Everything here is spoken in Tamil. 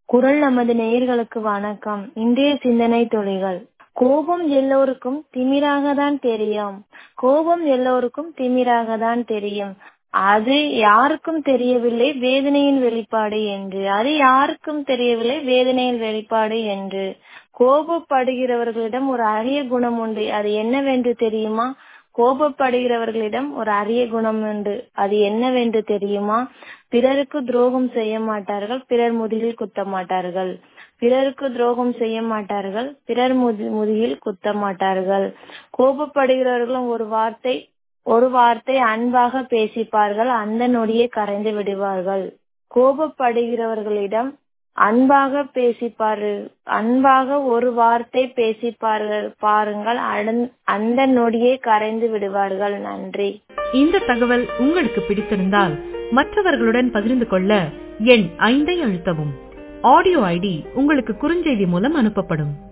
குரல் நமது நேயர்களுக்கு வணக்கம் இன்றைய சிந்தனை துளிகள் கோபம் எல்லோருக்கும் திமிராக தான் தெரியும் கோபம் எல்லோருக்கும் திமிராக தான் தெரியும் அது யாருக்கும் தெரியவில்லை வேதனையின் வெளிப்பாடு என்று அது யாருக்கும் தெரியவில்லை வேதனையின் வெளிப்பாடு என்று கோபப்படுகிறவர்களிடம் ஒரு அரிய குணம் உண்டு அது என்னவென்று தெரியுமா கோபப்படுகிறவர்களிடம் ஒரு அரிய குணம் உண்டு அது என்னவென்று தெரியுமா பிறருக்கு துரோகம் செய்ய மாட்டார்கள் பிறர் முதுகில் குத்த மாட்டார்கள் பிறருக்கு துரோகம் செய்ய மாட்டார்கள் பிறர் முதுகில் குத்த மாட்டார்கள் கோபப்படுகிறவர்களும் ஒரு வார்த்தை ஒரு வார்த்தை அன்பாக பேசிப்பார்கள் அந்த நொடியே கரைந்து விடுவார்கள் கோபப்படுகிறவர்களிடம் அன்பாக பேசிப்பாரு அன்பாக ஒரு வார்த்தை பேசிப்பார்கள் பாருங்கள் அந்த நொடியே கரைந்து விடுவார்கள் நன்றி இந்த தகவல் உங்களுக்கு பிடித்திருந்தால் மற்றவர்களுடன் பகிர்ந்து கொள்ள எண் ஐந்தை அழுத்தவும் ஆடியோ ஐடி உங்களுக்கு குறுஞ்செய்தி மூலம் அனுப்பப்படும்